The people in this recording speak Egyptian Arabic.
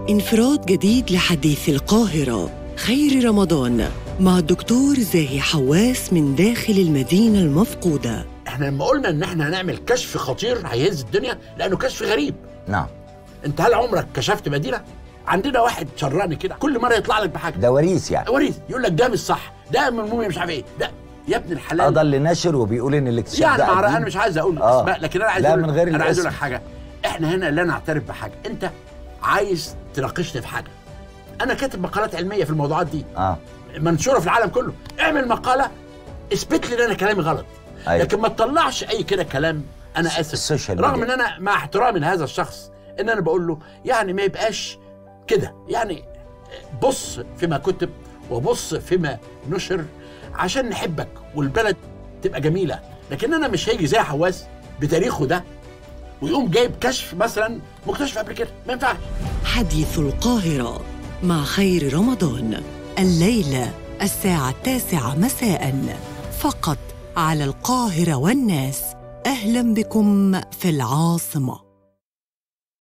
انفراد جديد لحديث القاهرة خير رمضان مع الدكتور زاهي حواس من داخل المدينة المفقودة احنا لما قلنا ان احنا هنعمل كشف خطير هيهز الدنيا لانه كشف غريب نعم انت هل عمرك كشفت مدينه عندنا واحد شراني كده كل مره يطلع لك بحاجه ده وريث يعني وريث يقول لك ده مش صح ده من موميا مش عارف ايه ده يا ابن الحلال قضى اللي نشر وبيقول ان الاكتشاف يعني ده مع قديم. انا مش عايز اقول آه. اسماء لكن انا عايز لا اقول من غير انا عايز اقول لك الاسم. حاجه احنا هنا لا نعترف بحاجه انت عايز تناقشني في حاجه انا كاتب مقالات علميه في الموضوعات دي اه منشوره في العالم كله اعمل مقاله اثبت لي ان انا كلامي غلط أيوة. لكن ما تطلعش اي كده كلام انا اسف السوشيال رغم ان ميديا. انا مع احترامي لهذا الشخص ان انا بقول له يعني ما يبقاش كده يعني بص فيما كتب وبص فيما نشر عشان نحبك والبلد تبقى جميله لكن انا مش هيجي زي حواس بتاريخه ده ويقوم جايب كشف مثلا مكتشف قبل كده ما ينفعش حديث القاهرة مع خير رمضان الليلة الساعة التاسعة مساء فقط على القاهرة والناس أهلا بكم في العاصمة